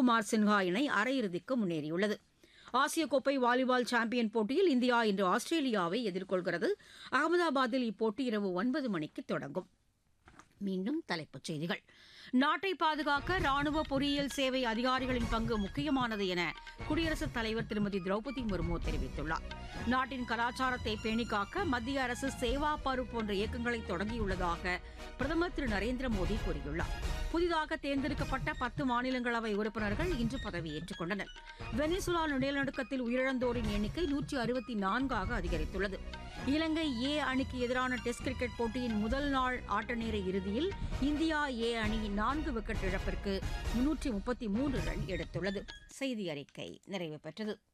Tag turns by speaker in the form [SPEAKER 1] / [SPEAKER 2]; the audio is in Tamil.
[SPEAKER 1] குமார் சின்ஹா இணை அரையிறுதிக்கு முன்னேறியுள்ளது ஆசிய கோப்பை வாலிபால் சாம்பியன் போட்டியில் இந்தியா இன்று ஆஸ்திரேலியாவை எதிர்கொள்கிறது அகமதாபாத்தில் இப்போட்டி இரவு ஒன்பது மணிக்கு தொடங்கும் மீண்டும் தலைப்புச் செய்திகள் நாட்டை பாதுகாக்க ராணுவ பொறியியல் சேவை அதிகாரிகளின் பங்கு முக்கியமானது என குடியரசுத் தலைவர் திருமதி திரௌபதி முர்மு தெரிவித்துள்ளார் நாட்டின் கலாச்சாரத்தை பேணிக்காக்க மத்திய அரசு சேவா பரு போன்ற இயக்கங்களை தொடங்கியுள்ளதாக பிரதமர் திரு நரேந்திர மோடி கூறியுள்ளார் புதிதாக தேர்ந்தெடுக்கப்பட்ட பத்து மாநிலங்களவை உறுப்பினர்கள் இன்று பதவியேற்றுக் கொண்டனர் வெனிசுலா நிலநடுக்கத்தில் உயிரிழந்தோரின் எண்ணிக்கை நூற்றி அறுபத்தி நான்காக அதிகரித்துள்ளது இலங்கை ஏ அணிக்கு எதிரான டெஸ்ட் கிரிக்கெட் போட்டியின் முதல் நாள் ஆட்ட நேர இறுதியில் இந்தியா ஏ அணி நான்கு விக்கெட் இழப்பிற்கு முன்னூற்றி முப்பத்தி மூன்று ரன் எடுத்துள்ளது செய்தி அறிக்கை நிறைவு பெற்றது